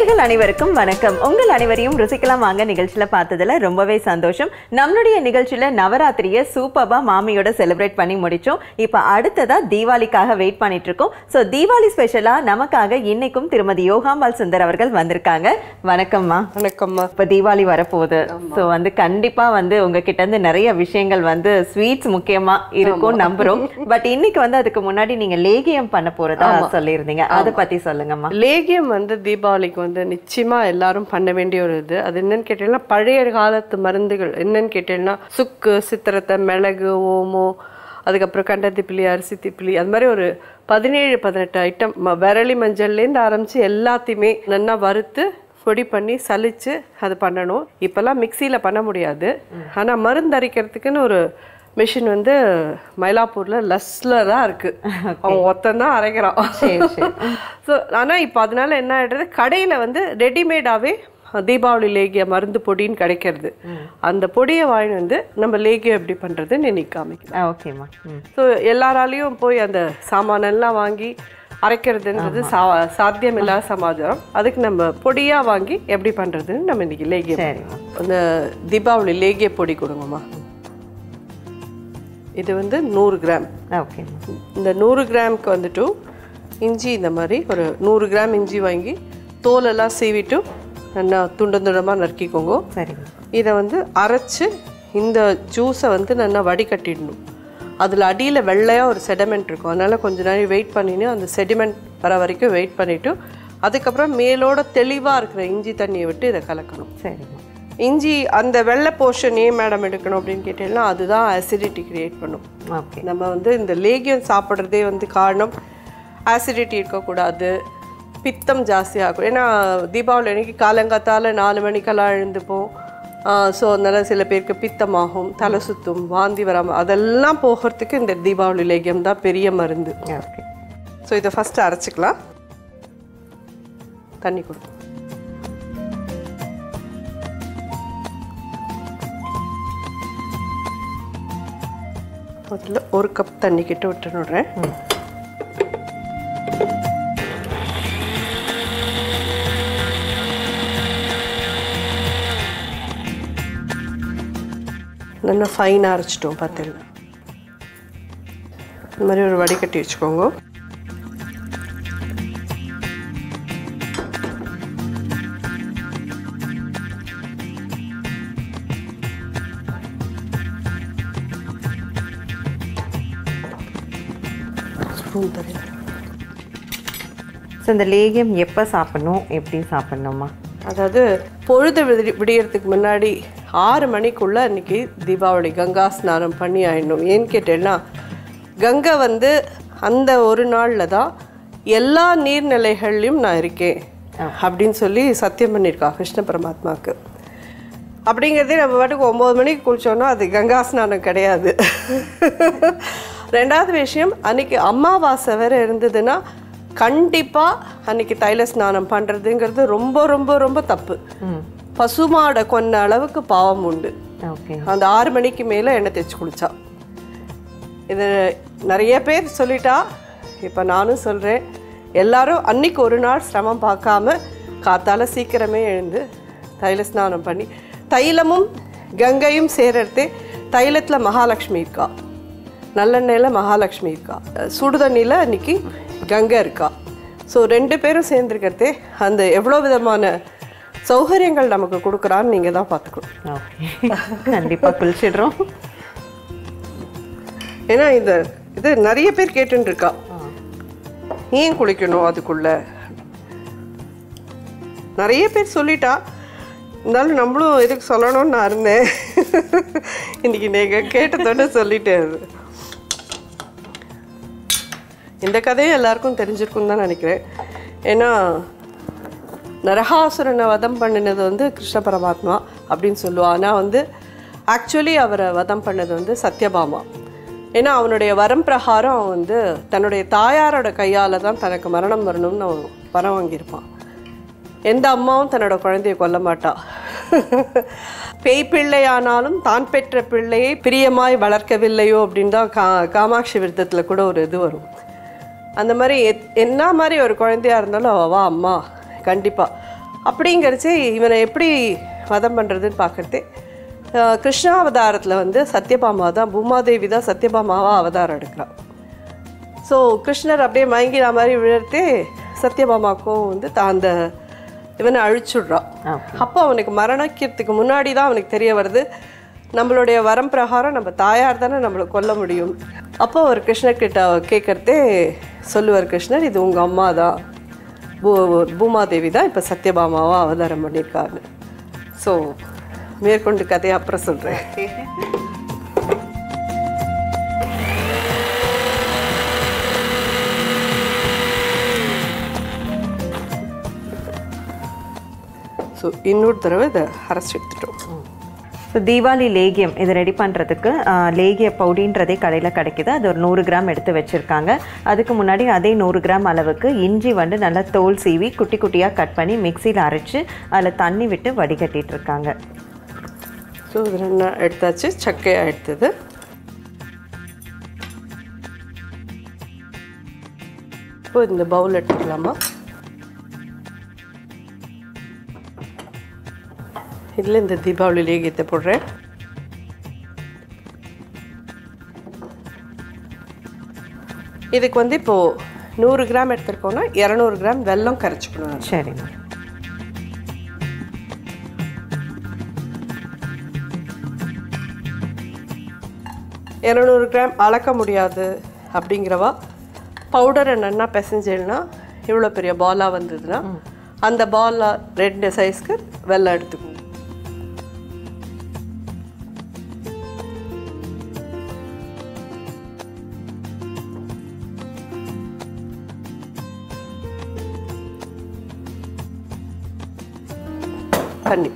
நேர்கள் அனைவருக்கும் வணக்கம் உங்கள் அனைவரையும் ருசிக்கலாம் வாங்க நிகழ்ச்சியில பார்த்ததுல ரொம்பவே சந்தோஷம் நம்மளுடைய நிகழ்ச்சியில நவராத்திரியை சூப்பர்பா மாமியோட செலிப்ரேட் பண்ணி முடிச்சோம் இப்போ அடுத்ததா தீபாவளிக்காக வெயிட் பண்ணிட்டு இருக்கோம் ஸோ தீபாவளி ஸ்பெஷலா நமக்காக இன்னைக்கும் திருமதி யோகாம்பால் சுந்தர் அவர்கள் வந்திருக்காங்க வணக்கம்மா வணக்கம்மா இப்போ தீபாவளி வரப்போகுது ஸோ வந்து கண்டிப்பா வந்து உங்ககிட்ட இருந்து நிறைய விஷயங்கள் வந்து ஸ்வீட்ஸ் முக்கியமா இருக்கும் நம்புறோம் பட் இன்னைக்கு வந்து அதுக்கு முன்னாடி நீங்க லேகியம் பண்ண போறதா சொல்லியிருந்தீங்க அதை பத்தி சொல்லுங்கம்மா லேகியம் வந்து தீபாவளிக்கு வந்து நிச்சயமா எல்லாரும் பண்ண வேண்டிய ஒரு இது அது என்னன்னு கேட்டீங்கன்னா பழைய காலத்து மருந்துகள் என்னன்னு கேட்டீங்கன்னா சுக்கு சித்திரத்தை மிளகு ஓமோ அதுக்கப்புறம் கண்டத்திப்பிலி அரிசி திப்பிலி அது மாதிரி ஒரு பதினேழு பதினெட்டு ஐட்டம் ம- விரலி மஞ்சள்லேருந்து ஆரம்பிச்சு எல்லாத்தையுமே நல்லா வறுத்து பொடி பண்ணி சலிச்சு அது பண்ணணும் இப்போல்லாம் மிக்சியில் பண்ண முடியாது ஆனால் மருந்து அரைக்கிறதுக்குன்னு ஒரு மிஷின் வந்து மயிலாப்பூர்ல லஸ்ல தான் இருக்கு அவன் ஒத்தன் தான் அரைக்கிறான் சரி சரி ஸோ ஆனால் இப்போ அதனால என்ன ஆயிடுறது கடையில் வந்து ரெடிமேடாகவே தீபாவளி லேகிய மருந்து பொடின்னு கிடைக்கிறது அந்த பொடியை வாங்கி வந்து நம்ம லேகியம் எப்படி பண்ணுறதுன்னு இன்னைக்கு காமிக்கலாம் ஓகேம்மா ம் ஸோ எல்லாராலையும் போய் அந்த சாமானெல்லாம் வாங்கி அரைக்கிறதுன்றது சா சாத்தியம் இல்லாத சமாச்சாரம் அதுக்கு நம்ம பொடியாக வாங்கி எப்படி பண்ணுறதுன்னு நம்ம இன்னைக்கு லேகியம் சரிம்மா அந்த தீபாவளி லேகிய பொடி கொடுங்கம்மா இது வந்து நூறு கிராம் ஓகேம்மா இந்த நூறு கிராமுக்கு வந்துட்டு இஞ்சி இந்த மாதிரி ஒரு நூறு கிராம் இஞ்சி வாங்கி தோலெல்லாம் சீவிட்டு நல்லா துண்ட துண்டமாக நறுக்கிக்கோங்க சரிங்க இதை வந்து அரைச்சு இந்த ஜூஸை வந்து நல்லா வடிகட்டிடணும் அதில் அடியில் வெள்ளையாக ஒரு செடிமெண்ட் இருக்கும் அதனால் கொஞ்ச நேரம் வெயிட் பண்ணின்னு அந்த செடிமெண்ட் வர வரைக்கும் வெயிட் பண்ணிவிட்டு அதுக்கப்புறம் மேலோட தெளிவாக இருக்கிற இஞ்சி தண்ணியை விட்டு இதை கலக்கணும் சரிம்மா இஞ்சி அந்த வெள்ளை போர்ஷன் ஏன் மேடம் எடுக்கணும் அப்படின்னு கேட்டீங்கன்னா அதுதான் அசிடிட்டி கிரியேட் பண்ணும் ஓகே நம்ம வந்து இந்த லேகியம் சாப்பிட்றதே வந்து காரணம் ஆசிடிட்டி இருக்கக்கூடாது பித்தம் ஜாஸ்தியாகும் ஏன்னா தீபாவளி அன்னைக்கு காலங்காத்தால நாலு மணிக்கெல்லாம் எழுந்துப்போம் ஸோ அதனால சில பேருக்கு பித்தமாகும் தலை சுத்தும் வாந்தி வராமல் அதெல்லாம் போகிறதுக்கு இந்த தீபாவளி லேகியம் தான் பெரிய மருந்து ஓகே ஸோ இதை ஃபஸ்ட்டு அரைச்சிக்கலாம் தண்ணி கொடுக்கும் அதில் ஒரு கப் தண்ணி கிட்ட விட்டுனுடுறேன் நல்லா ஃபைனாக அரைச்சிட்டோம் பார்த்துங்க இந்த மாதிரி ஒரு வடிகட்டி வச்சுக்கோங்க ஸ்பூன் தரேன் ஸோ இந்த லேகியம் எப்போ சாப்பிடணும் எப்படி சாப்பிடணுமா அதாவது பொழுது விடி விடியறதுக்கு முன்னாடி ஆறு மணிக்குள்ள அன்னைக்கு தீபாவளி கங்கா ஸ்நானம் பண்ணி ஆயிடணும் ஏன்னு கேட்டேன்னா கங்கை வந்து அந்த ஒரு நாளில் தான் எல்லா நீர்நிலைகள்லையும் நான் இருக்கேன் அப்படின்னு சொல்லி சத்தியம் பண்ணியிருக்கா கிருஷ்ண பரமாத்மாவுக்கு அப்படிங்கிறதே நம்ம பாட்டுக்கு ஒம்பது மணிக்கு குளிச்சோன்னா அது கங்கா ஸ்நானம் கிடையாது ரெண்டாவது விஷயம் அன்னைக்கு அமாவாசை வேற இருந்ததுன்னா கண்டிப்பாக அன்னைக்கு தைல ஸ்நானம் பண்ணுறதுங்கிறது ரொம்ப ரொம்ப ரொம்ப தப்பு பசுமாடை கொன்ன அளவுக்கு பாவம் உண்டு ஓகே அந்த ஆறு மணிக்கு மேலே எண்ணெய் தேய்ச்சி குளிச்சா இது நிறைய பேர் சொல்லிட்டா இப்போ நானும் சொல்கிறேன் எல்லாரும் அன்னைக்கு ஒரு நாள் சிரமம் பார்க்காம காத்தால சீக்கிரமே எழுந்து தைல ஸ்நானம் பண்ணி தைலமும் கங்கையும் சேரறதே தைலத்தில் மகாலட்சுமி இருக்கா நல்லெண்ணெயில் மகாலட்சுமி இருக்கா சுடுதண்ணியில் இன்னைக்கு கங்கை இருக்கா ஸோ ரெண்டு பேரும் சேர்ந்துருக்கிறதே அந்த எவ்வளோ விதமான சௌகரியங்கள் நமக்கு கொடுக்குறான்னு நீங்கள் தான் பார்த்துக்கணும் ஓகே கண்டிப்பாக குளிச்சிடுறோம் ஏன்னா இந்த இது நிறைய பேர் கேட்டுன்னு இருக்கா ஏன் குளிக்கணும் அதுக்குள்ள நிறைய பேர் சொல்லிட்டா இருந்தாலும் நம்மளும் எதுக்கு சொல்லணும்னு நான் இருந்தேன் இன்னைக்கு நீங்கள் கேட்டதோட சொல்லிட்டேன் அது இந்த கதையும் எல்லாருக்கும் தெரிஞ்சிருக்கும்னு தான் நினைக்கிறேன் ஏன்னா நரகாசுரனை வதம் பண்ணினது வந்து கிருஷ்ண பரமாத்மா அப்படின்னு சொல்லுவா ஆனால் வந்து ஆக்சுவலி அவரை வதம் பண்ணது வந்து சத்யபாமா ஏன்னா அவனுடைய வரம் பிரகாரம் அவன் வந்து தன்னுடைய தாயாரோட கையால் தான் தனக்கு மரணம் வரணும்னு அவன் வரம் வாங்கியிருப்பான் எந்த அம்மாவும் தன்னோட குழந்தையை கொல்ல மாட்டா பேய் பிள்ளையானாலும் தான் பெற்ற பிள்ளையை பிரியமாய் வளர்க்கவில்லையோ அப்படின்னு தான் கா காமாட்சி விருத்தத்தில் கூட ஒரு இது வரும் அந்த மாதிரி எத்- என்ன மாதிரி ஒரு குழந்தையா இருந்தாலும் அவ வா அம்மா கண்டிப்பாக அப்படிங்கிறச்சு இவனை எப்படி வதம் பண்ணுறதுன்னு பார்க்குறதே கிருஷ்ணாவதாரத்தில் வந்து சத்யபாமா தான் பூமாதேவி தான் சத்யபாமாவாக அவதாரம் எடுக்கிறான் ஸோ கிருஷ்ணர் அப்படியே மயங்கிற மாதிரி விழுத்தே சத்யபாமாக்கும் வந்து தான் அந்த இவனை அழிச்சுடுறான் Okay. அப்போ அவனுக்கு மரணிக்கிறதுக்கு முன்னாடி தான் அவனுக்கு தெரிய வருது நம்மளுடைய வரம் பிரகாரம் நம்ம தாயார் தானே நம்மளை கொல்ல முடியும் அப்போ அவர் கிருஷ்ணர்கிட்ட கேட்குறதே சொல்லுவார் கிருஷ்ணர் இது உங்கள் அம்மா தான் பூ பூமாதேவி தான் இப்போ சத்யபாமாவா அவதாரம் பண்ணியிருக்காங்க ஸோ மேற்கொண்டு கதையை அப்புறம் சொல்கிறேன் ஸோ இன்னொரு தடவை இதை அரைச்சி எடுத்துட்டோம் ஸோ தீபாவளி லேகியம் இதை ரெடி பண்ணுறதுக்கு லேகிய பவுடின்றதே கடையில் கிடைக்குது அது ஒரு நூறு கிராம் எடுத்து வச்சுருக்காங்க அதுக்கு முன்னாடி அதே நூறு கிராம் அளவுக்கு இஞ்சி வந்து நல்லா தோல் சீவி குட்டி குட்டியாக கட் பண்ணி மிக்சியில் அரைச்சு அதில் தண்ணி விட்டு வடிகட்டிட்டு இருக்காங்க ஸோ இது ரெண்டு எடுத்தாச்சு சக்கையாக எடுத்தது இப்போ இந்த பவுல் எடுத்துக்கலாமா இதில் இந்த தீபாவளி லேகியத்தை போடுறேன் இதுக்கு வந்து இப்போது நூறு கிராம் எடுத்துருக்கோன்னா இரநூறு கிராம் வெல்லம் கரைச்சிக்கணும் சரிங்க இரநூறு கிராம் அளக்க முடியாது அப்படிங்கிறவா பவுடரை நல்லா பிசைஞ்சேன்னா இவ்வளோ பெரிய பாலாக வந்ததுன்னா அந்த பாலாக ரெண்டு சைஸ்க்கு வெல்லம் எடுத்துக்கணும் தண்ணி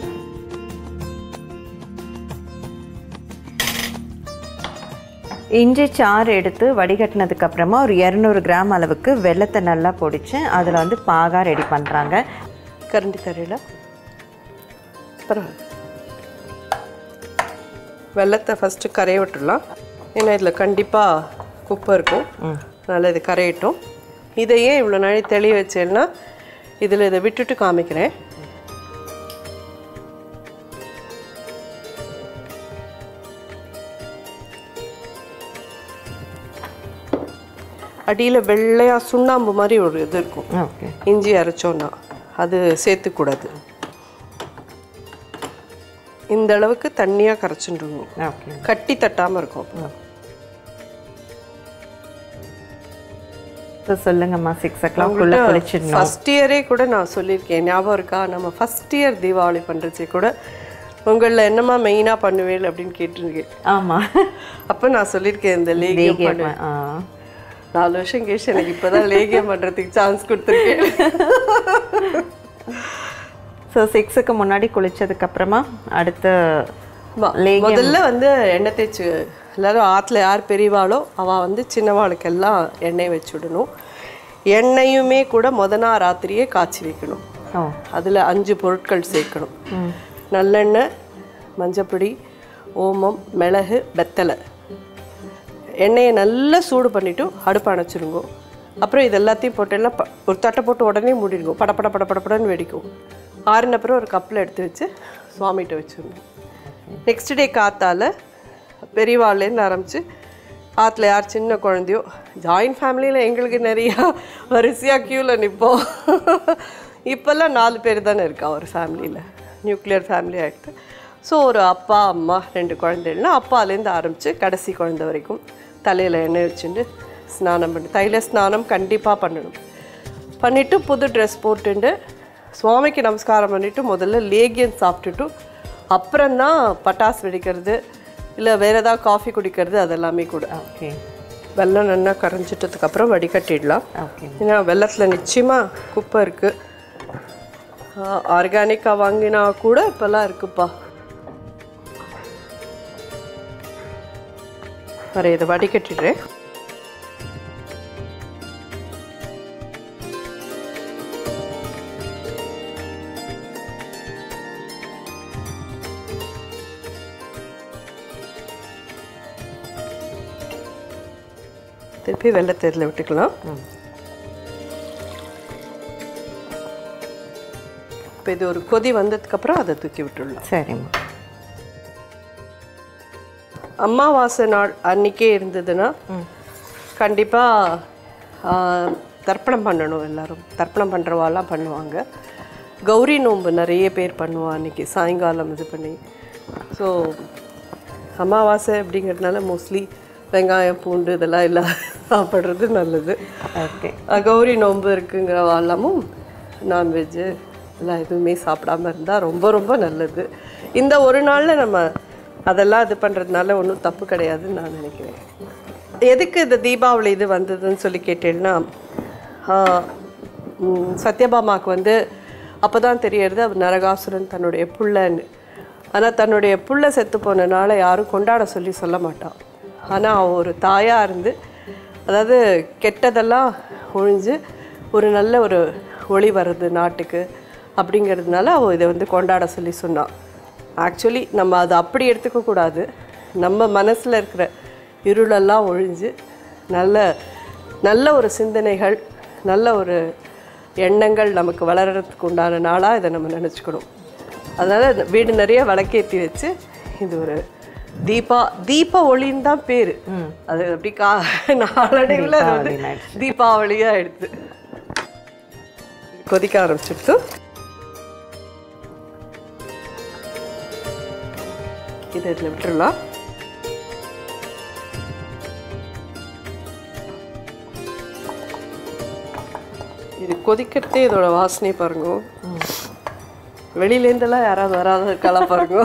இஞ்சி சாறு எடுத்து வடிகட்டினதுக்கு அப்புறமா ஒரு இரநூறு கிராம் அளவுக்கு வெள்ளத்தை நல்லா பொடிச்சு அதில் வந்து பாகா ரெடி பண்ணுறாங்க கரண்டி தரையில் பரவாயில்ல வெள்ளத்தை ஃபஸ்ட்டு கரைய விட்டுடலாம் ஏன்னா இதில் கண்டிப்பாக குப்பை இருக்கும் அதனால் இது கரையட்டும் இதை ஏன் இவ்வளோ நாளை தெளிய வச்சேன்னா இதில் இதை விட்டுட்டு காமிக்கிறேன் அடியில் வெள்ளையாக சுண்ணாம்பு மாதிரி ஒரு இது இருக்கும் ஓகே இஞ்சி அரைச்சோன்னா அது சேர்த்துக்கூடாது இந்த அளவுக்கு தண்ணியாக கரைச்சுட்டுருணும் ஓகே கட்டி தட்டாமல் இருக்கும் ஸோ சொல்லுங்கம்மா சிக்ஸ் ஓ கிளாக்குள்ளே குளிச்சிடணும் ஃபஸ்ட் இயரே கூட நான் சொல்லியிருக்கேன் ஞாபகம் இருக்கா நம்ம ஃபஸ்ட் இயர் தீபாவளி பண்ணுறச்சே கூட உங்களில் என்னம்மா மெயினாக பண்ணுவேல் அப்படின்னு கேட்டிருக்கேன் ஆமாம் அப்போ நான் சொல்லியிருக்கேன் இந்த லேகியம் பண்ணு ஆ நாலு வருஷம் கழிச்சு எனக்கு இப்போதான் லேகியம் பண்ணுறதுக்கு சான்ஸ் கொடுத்துருக்கேன் ஸோ சிக்ஸுக்கு முன்னாடி குளிச்சதுக்கு அப்புறமா அடுத்து ஆமா. முதல்ல வந்து எண்ணெய் தேய்ச்சி எல்லாரும் ஆற்றுல யார் பெரியவாளோ அவள் வந்து சின்னவாளுக்கெல்லாம் எண்ணெய் வச்சு விடணும் எண்ணெயுமே கூட முத நாள் ராத்திரியே காய்ச்சி வைக்கணும் ஓ அதில் அஞ்சு பொருட்கள் சேர்க்கணும் நல்லெண்ணெய் மஞ்சப்பொடி ஓமம் மிளகு வெத்தலை எண்ணெயை நல்லா சூடு பண்ணிவிட்டு அடுப்பு அணைச்சிருங்க அப்புறம் இது எல்லாத்தையும் போட்டு எல்லாம் ப- ஒரு தட்டை போட்டு உடனே மூடிடுங்க பட பட பட படப்படன்னு வெடிக்கும் ஆறின அப்புறம் ஒரு கப்பில் எடுத்து வச்சு சுவாமிகிட்ட வச்சிடணும் நெக்ஸ்ட் டே காத்தால பெரியவாள்லேருந்து ஆரம்பித்து ஆற்றுல யார் சின்ன குழந்தையோ ஜாயின்ட் ஃபேமிலியில் எங்களுக்கு நிறையா வரிசையாக க்யூவில் நிற்போம் இப்போல்லாம் நாலு பேர் தானே இருக்கா ஒரு ஃபேமிலியில் நியூக்ளியர் ஃபேமிலி ஆகிட்டு ஸோ ஒரு அப்பா அம்மா ரெண்டு குழந்தைகள்னா அப்பாலேருந்து ஆரம்பித்து கடைசி குழந்தை வரைக்கும் தலையில் எண்ணெய் வச்சுட்டு ஸ்நானம் பண்ணி தைல ஸ்நானம் கண்டிப்பாக பண்ணணும் பண்ணிவிட்டு புது ட்ரெஸ் போட்டுட்டு சுவாமிக்கு நமஸ்காரம் பண்ணிவிட்டு முதல்ல லேகியம் சாப்பிட்டுட்டு அப்புறம்தான் பட்டாசு வெடிக்கிறது இல்லை வேறு ஏதாவது காஃபி குடிக்கிறது அதெல்லாமே கூட ஓகே வெல்லம் நல்லா கரைஞ்சிட்டதுக்கு அப்புறம் வடிகட்டிடலாம் ஓகே ஏன்னா வெள்ளத்தில் நிச்சயமாக குப்பை இருக்குது ஆர்கானிக்காக வாங்கினா கூட இப்போல்லாம் இருக்குப்பா வர இதை வடிகட்டிடுறேன் திருப்பி வெள்ளத்தை இதில் விட்டுக்கலாம் இப்போ இது ஒரு கொதி வந்ததுக்கப்புறம் அதை தூக்கி விட்டுடலாம் சரிம்மா அமாவாசை நாள் அன்னைக்கே இருந்ததுன்னா கண்டிப்பாக தர்ப்பணம் பண்ணணும் எல்லாரும் தர்ப்பணம் பண்ணுறவாலாம் பண்ணுவாங்க கௌரி நோன்பு நிறைய பேர் பண்ணுவா அன்னைக்கு சாயங்காலம் இது பண்ணி ஸோ அமாவாசை அப்படிங்கிறதுனால மோஸ்ட்லி வெங்காயம் பூண்டு இதெல்லாம் எல்லாம் சாப்பிட்றது நல்லது ஓகே அஹ் கௌரி நோன்பு இருக்குங்கிற வாழமும் நான்வெஜ்ஜு எல்லாம் எதுவுமே சாப்பிடாம இருந்தால் ரொம்ப ரொம்ப நல்லது இந்த ஒரு நாளில் நம்ம அதெல்லாம் இது பண்ணுறதுனால ஒன்றும் தப்பு கிடையாதுன்னு நான் நினைக்கிறேன் எதுக்கு இந்த தீபாவளி இது வந்ததுன்னு சொல்லி கேட்டேன்னா ஆஹ், ம், சத்யபாமாவுக்கு வந்து அப்போ தான் தெரியறது அவர் நரகாசுரன் தன்னுடைய புள்ளன்னு ஆனால் தன்னுடைய புள்ள செத்து போனனால யாரும் கொண்டாட சொல்லி சொல்ல மாட்டான் ஆனால் அவ ஒரு தாயாக இருந்து அதாவது கெட்டதெல்லாம் ஒழிஞ்சு ஒரு நல்ல ஒரு ஒளி வருது நாட்டுக்கு அப்படிங்கிறதுனால அவள் இதை வந்து கொண்டாட சொல்லி சொன்னான் ஆக்சுவலி நம்ம அதை அப்படி எடுத்துக்க கூடாது நம்ம மனசில் இருக்கிற இருளெல்லாம் ஒழிஞ்சு நல்ல நல்ல ஒரு சிந்தனைகள் நல்ல ஒரு எண்ணங்கள் நமக்கு வளர்கிறதுக்கு உண்டான நாளாக இதை நம்ம நினச்சிக்கணும் அதனால் வீடு நிறைய விளக்கேற்றி வச்சு இது ஒரு தீபா தீப ஒளின்னு தான் பேர் அது அப்படி கா நாளடைவில் அது வந்து தீபாவளியாக எடுத்து கொதிக்க ஆரம்பிச்சிடுத்து இதை இதில் விட்டுறலாம் இது கொதிக்கிறதே இதோட வாசனை பாருங்க வெளியிலேருந்தெல்லாம் யாராவது வராத இருக்காளா பாருங்க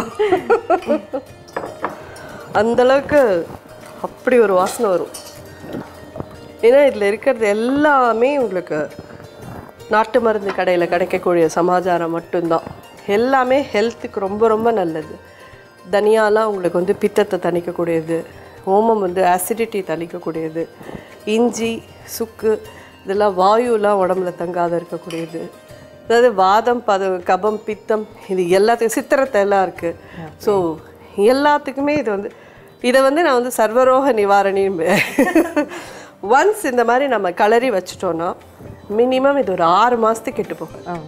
அந்த அளவுக்கு அப்படி ஒரு வாசனை வரும் ஏன்னா இதில் இருக்கிறது எல்லாமே உங்களுக்கு நாட்டு மருந்து கடையில் கிடைக்கக்கூடிய சமாச்சாரம் மட்டும்தான் எல்லாமே ஹெல்த்துக்கு ரொம்ப ரொம்ப நல்லது தனியாலாம் உங்களுக்கு வந்து பித்தத்தை தணிக்கக்கூடியது ஓமம் வந்து ஆசிடிட்டி தணிக்கக்கூடியது இஞ்சி சுக்கு இதெல்லாம் வாயுலாம் உடம்புல தங்காத இருக்கக்கூடியது அதாவது வாதம் பத கபம் பித்தம் இது எல்லாத்துக்கும் சித்திரத்தை எல்லாம் இருக்குது ஸோ எல்லாத்துக்குமே இது வந்து இதை வந்து நான் வந்து சர்வரோக நிவாரணி ஒன்ஸ் இந்த மாதிரி நம்ம கலரி வச்சிட்டோன்னா மினிமம் இது ஒரு ஆறு மாதத்துக்கு கெட்டு போகும்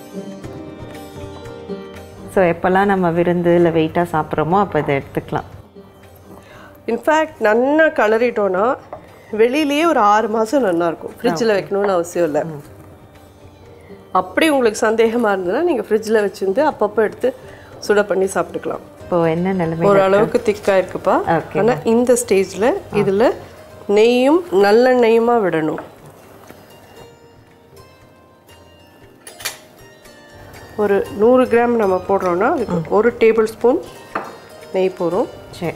ஸோ எப்போல்லாம் நம்ம விருந்து இல்லை வெயிட்டாக சாப்பிட்றோமோ அப்போ இதை எடுத்துக்கலாம் இன்ஃபேக்ட் நல்லா கலரிட்டோன்னா வெளியிலேயே ஒரு ஆறு மாதம் நல்லா இருக்கும் ஃப்ரிட்ஜில் வைக்கணும்னு அவசியம் இல்லை அப்படி உங்களுக்கு சந்தேகமாக இருந்ததுன்னா நீங்கள் ஃப்ரிட்ஜில் வச்சிருந்து அப்பப்போ எடுத்து சுட பண்ணி சாப்பிட்டுக்கலாம் இப்போ என்ன நிலைமை ஒரு அளவுக்கு திக்காக இருக்குப்பா Okay. ஆனால் இந்த ஸ்டேஜில் இதில் நெய்யும் நல்லெண்ணெயுமா விடணும் ஒரு நூறு கிராம் நம்ம போடுறோன்னா அதுக்கு ஒரு டேபிள் ஸ்பூன் நெய் போடுறோம் சரி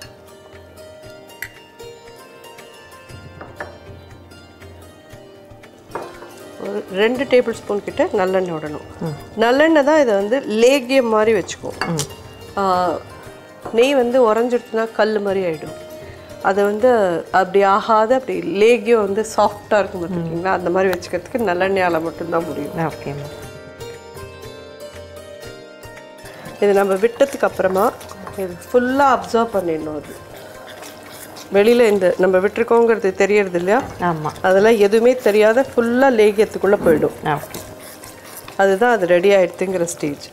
ஒரு ரெண்டு டேபிள் ஸ்பூன் கிட்ட நல்லெண்ணெய் விடணும் நல்லெண்ணெய் தான் இதை வந்து லேகியம் மாதிரி வச்சுக்கும் ஆ, நெய் வந்து உறைஞ்சிடுச்சுன்னா கல் மாதிரி ஆகிடும் அதை வந்து அப்படி ஆகாத அப்படி லேகியம் வந்து சாஃப்டாக இருக்கும் பார்த்துருக்கீங்களா அந்த மாதிரி வச்சுக்கிறதுக்கு நல்லெண்ணெயால் மட்டும்தான் முடியும் ஓகேம்மா இது நம்ம விட்டதுக்கு அப்புறமா இது ஃபுல்லாக அப்சர்வ் பண்ணிடணும் அது வெளியில் இந்த நம்ம விட்டுருக்கோங்கிறது தெரியறது இல்லையா ஆமாம் அதெல்லாம் எதுவுமே தெரியாத ஃபுல்லாக லேகியத்துக்குள்ளே போயிடும் ஓகே அதுதான் அது ரெடி ஆயிடுதுங்கிற ஸ்டேஜ்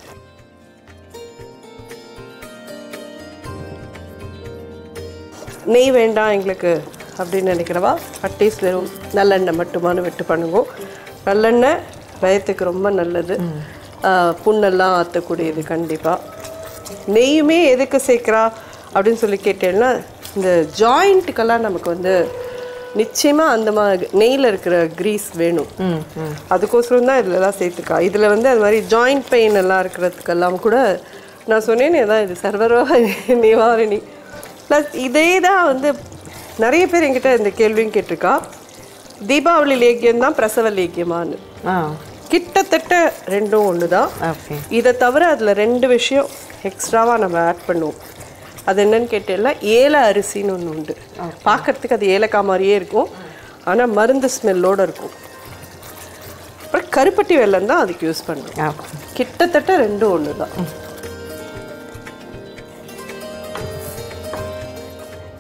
நெய் வேண்டாம் எங்களுக்கு அப்படின்னு நினைக்கிறவா அட்லீஸ்ட் வெறும் நல்லெண்ணெய் மட்டுமானு விட்டு பண்ணுங்க நல்லெண்ணெய் வயத்துக்கு ரொம்ப நல்லது ஆஹ் புண்ணெல்லாம் ஆற்றக்கூடியது கண்டிப்பாக நெய்யுமே எதுக்கு சேர்க்குறா அப்படின்னு சொல்லி கேட்டேன்னா இந்த ஜாயிண்ட்டுக்கெல்லாம் நமக்கு வந்து நிச்சயமாக அந்த மாதிரி நெய்யில் இருக்கிற க்ரீஸ் வேணும் ம் ம் அதுக்கோசரம் தான் இதுலலாம் சேர்த்துக்கா இதில் வந்து அது மாதிரி ஜாயிண்ட் பெயின் எல்லாம் இருக்கிறதுக்கெல்லாம் கூட நான் சொன்னேனே தான் இது சர்வரோக நிவாரணி ப்ளஸ் இதே தான் வந்து நிறைய பேர் என்கிட்ட இந்த கேள்வியும் கேட்டிருக்கா தீபாவளி லேக்கியம் தான் பிரசவ லேக்கியமான்னு ஆ கிட்டத்தட்ட ரெண்டும் ஒன்று தான் ஓகே இதை தவிர அதில் ரெண்டு விஷயம் எக்ஸ்ட்ராவாக நம்ம ஆட் பண்ணுவோம் அது என்னன்னு கேட்டேன்னா ஏல அரிசின்னு ஒன்று உண்டு பார்க்கறதுக்கு அது ஏலக்காய் மாதிரியே இருக்கும் ஆனால் மருந்து ஸ்மெல்லோடு இருக்கும் அப்புறம் கருப்பட்டி வெல்லம் தான் அதுக்கு யூஸ் பண்ணுறோம் ஓகே கிட்டத்தட்ட ரெண்டும் ஒன்று தான்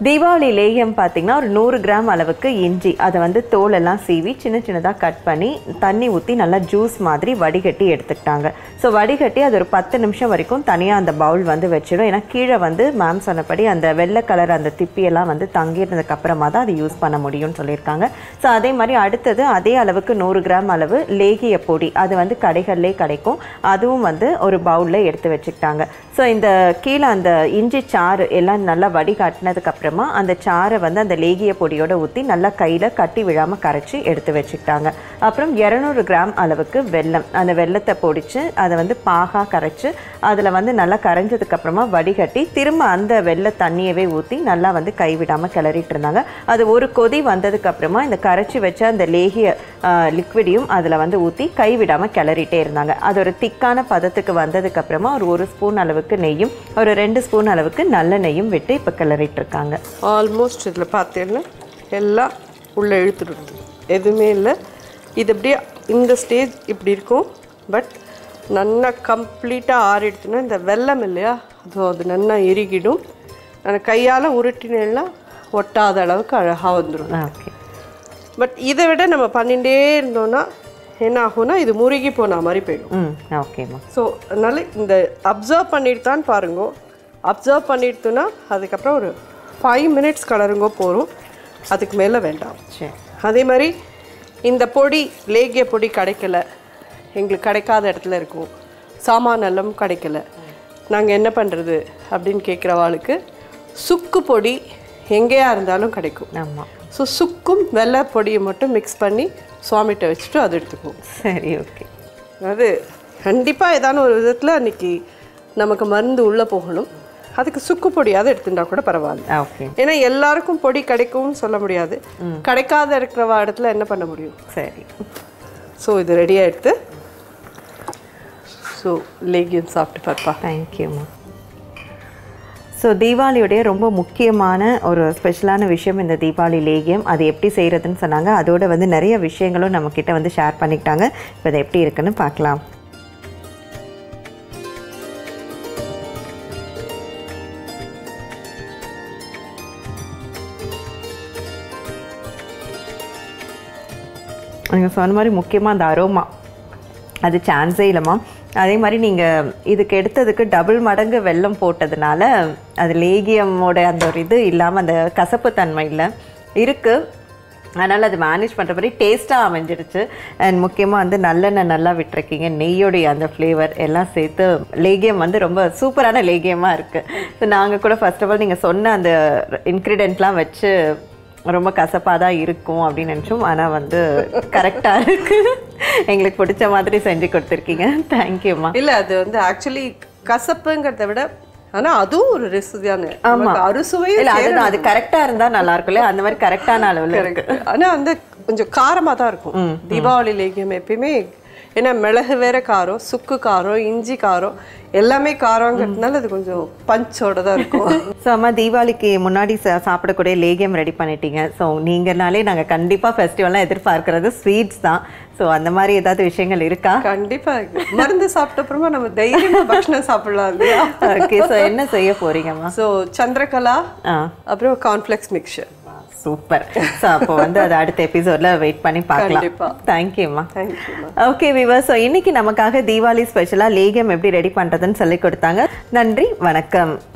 தீபாவளி லேகியம் பார்த்தீங்கன்னா ஒரு நூறு கிராம் அளவுக்கு இஞ்சி அதை வந்து தோலெல்லாம் சீவி சின்ன சின்னதாக கட் பண்ணி தண்ணி ஊற்றி நல்லா ஜூஸ் மாதிரி வடிகட்டி எடுத்துக்கிட்டாங்க ஸோ வடிகட்டி அது ஒரு பத்து நிமிஷம் வரைக்கும் தனியாக அந்த பவுல் வந்து வச்சிடும் ஏன்னா கீழே வந்து மேம் சொன்னபடி அந்த வெள்ளை கலர் அந்த திப்பியெல்லாம் வந்து தங்கியிருந்ததுக்கு அப்புறமா தான் அது யூஸ் பண்ண முடியும்னு சொல்லியிருக்காங்க ஸோ அதே மாதிரி அடுத்தது அதே அளவுக்கு நூறு கிராம் அளவு லேகிய பொடி அது வந்து கடைகள்லே கிடைக்கும் அதுவும் வந்து ஒரு பவுலில் எடுத்து வச்சுக்கிட்டாங்க ஸோ இந்த கீழே அந்த இஞ்சி சாறு எல்லாம் நல்லா வடிகாட்டினதுக்கு அப்புறமா அந்த சாறை வந்து அந்த லேகிய பொடியோட ஊற்றி நல்லா கையில் கட்டி விழாமல் கரைச்சி எடுத்து வச்சுக்கிட்டாங்க அப்புறம் இரநூறு கிராம் அளவுக்கு வெல்லம் அந்த வெல்லத்தை பொடிச்சு அதை வந்து பாகாக கரைச்சி அதில் வந்து நல்லா கரைஞ்சதுக்கு அப்புறமா வடிகட்டி திரும்ப அந்த வெள்ளை தண்ணியவே ஊற்றி நல்லா வந்து கைவிடாமல் கிளறிட்டு இருந்தாங்க அது ஒரு கொதி வந்ததுக்கு அப்புறமா இந்த கரைச்சி வச்ச அந்த லேகிய லிக்விடையும் அதில் வந்து ஊற்றி கைவிடாமல் கிளறிட்டே இருந்தாங்க அது ஒரு திக்கான பதத்துக்கு வந்ததுக்கு அப்புறமா ஒரு ஒரு ஸ்பூன் அளவுக்கு நெய்யும் ஒரு ரெண்டு ஸ்பூன் அளவுக்கு நல்லெண்ணெயும் விட்டு இப்போ கிளறிட்டு இருக்காங்க ஆல்மோஸ்ட் இதில் பார்த்தீங்கன்னா எல்லாம் உள்ளே இழுத்துடும் எதுவுமே இல்லை இது அப்படியே இந்த ஸ்டேஜ் இப்படி இருக்கும் பட் நல்லா கம்ப்ளீட்டாக ஆறிடுத்துனா இந்த வெல்லம் இல்லையா அது அது நல்லா இறுகிடும் நான் கையால் உருட்டினேன்னா ஒட்டாத அளவுக்கு அழகாக வந்துடும் ஓகே பட் இதை விட நம்ம பண்ணிகிட்டே இருந்தோம்னா என்ன ஆகும்னா இது முருகி போன மாதிரி போயிடும் ம் ஓகேம்மா ஸோ அதனால் இந்த அப்சர்வ் பண்ணிட்டு பாருங்க அப்சர்வ் பண்ணிட்டுனா அதுக்கப்புறம் ஒரு ஃபைவ் மினிட்ஸ் கலருங்கோ போகிறோம் அதுக்கு மேலே வேண்டாம் சரி அதே மாதிரி இந்த பொடி லேகிய பொடி கிடைக்கல எங்களுக்கு கிடைக்காத இடத்துல இருக்கும் சாமான் எல்லாம் கிடைக்கல நாங்கள் என்ன பண்ணுறது அப்படின்னு கேட்குறவாளுக்கு சுக்கு பொடி எங்கேயா இருந்தாலும் கிடைக்கும் ஆமாம் ஸோ சுக்கும் வெள்ளை பொடியை மட்டும் மிக்ஸ் பண்ணி சுவாமிகிட்ட வச்சுட்டு அதை எடுத்துக்குவோம் சரி ஓகே அதாவது கண்டிப்பாக ஏதான ஒரு விதத்தில் அன்னைக்கு நமக்கு மருந்து உள்ளே போகணும் அதுக்கு சுக்கு பொடியாவது எடுத்துட்டா கூட பரவாயில்ல ஓகே ஏன்னா எல்லாருக்கும் பொடி கிடைக்கும்னு சொல்ல முடியாது கிடைக்காத இருக்கிற இடத்துல என்ன பண்ண முடியும் சரி ஸோ இது ரெடியாக எடுத்து ஸோ லேகியம் சாப்பிட்டு பார்ப்பா தேங்க்யூம்மா ஸோ தீபாவளியுடைய ரொம்ப முக்கியமான ஒரு ஸ்பெஷலான விஷயம் இந்த தீபாவளி லேகியம் அது எப்படி செய்கிறதுன்னு சொன்னாங்க அதோட வந்து நிறைய விஷயங்களும் நம்மக்கிட்ட வந்து ஷேர் பண்ணிக்கிட்டாங்க இப்போ அது எப்படி இருக்குன்னு பார்க்கலாம் நீங்கள் சொன்ன மாதிரி முக்கியமாக அந்த அரோமா அது சான்ஸே இல்லைம்மா அதே மாதிரி நீங்கள் இதுக்கு எடுத்ததுக்கு டபுள் மடங்கு வெல்லம் போட்டதுனால அது லேகியமோட அந்த ஒரு இது இல்லாமல் அந்த கசப்பு தன்மை இல்லை இருக்குது அதனால் அது மேனேஜ் பண்ணுற மாதிரி டேஸ்ட்டாக அமைஞ்சிடுச்சு அண்ட் முக்கியமாக வந்து நல்லெண்ணெய் நல்லா விட்டுருக்கீங்க நெய்யோடைய அந்த ஃப்ளேவர் எல்லாம் சேர்த்து லேகியம் வந்து ரொம்ப சூப்பரான லேகியமாக இருக்குது ஸோ நாங்கள் கூட ஃபர்ஸ்ட் ஆஃப் ஆல் நீங்கள் சொன்ன அந்த இன்க்ரீடியண்ட்லாம் வச்சு ரொம்ப கசப்பாக தான் இருக்கும் அப்படின்னு நினச்சோம் ஆனால் வந்து கரெக்டாக இருக்கு எங்களுக்கு பிடிச்ச மாதிரி செஞ்சு கொடுத்துருக்கீங்க தேங்க்யூம்மா இல்லை அது வந்து ஆக்சுவலி கசப்புங்கிறத விட ஆனால் அதுவும் ஒரு ருசிதானே நமக்கு அறுசுவையும் இல்லை அதுதான் அது கரெக்டாக இருந்தால் நல்லா இருக்கும்ல அந்த மாதிரி கரெக்டான அளவில் இருக்கு ஆனா வந்து கொஞ்சம் காரமா தான் இருக்கும் தீபாவளி லேகியம் எப்பயுமே ஏன்னா மிளகு வேற காரம் சுக்கு காரம் இஞ்சி காரம் எல்லாமே காரங்கிறதுனால அது கொஞ்சம் பஞ்சோட தான் இருக்கும் ஸோ அம்மா தீபாவளிக்கு முன்னாடி சா- சாப்பிடக்கூடிய லேகியம் ரெடி பண்ணிட்டீங்க ஸோ நீங்கனாலே நாங்கள் கண்டிப்பாக ஃபெஸ்டிவல்லாம் எதிர்பார்க்கறது ஸ்வீட்ஸ் தான் ஸோ அந்த மாதிரி ஏதாவது விஷயங்கள் இருக்கா கண்டிப்பா இருக்கு. மருந்து சாப்பிட்ட அப்புறமா நம்ம தைரியமா பக்ஷணம் சாப்பிடலாம் இல்லையா ஓகே ஸோ என்ன செய்ய போறீங்கம்மா ஸோ சந்திரகலா ஆ அப்புறம் கார்ன்ஃப்ளெக்ஸ் மிக்சர் சூப்பர் ஸோ அப்போ வந்து அது அடுத்த எபிசோட்ல வெயிட் பண்ணி பார்க்கலாம் கண்டிப்பா. தேங்க்யூம்மா தேங்க்யூ ஓகே விவர் ஸோ இன்னைக்கு நமக்காக தீபாவளி ஸ்பெஷலாக லேகியம் எப்படி ரெடி பண்ணுறதுன்னு சொல்லி கொடுத்தாங்க நன்றி வணக்கம்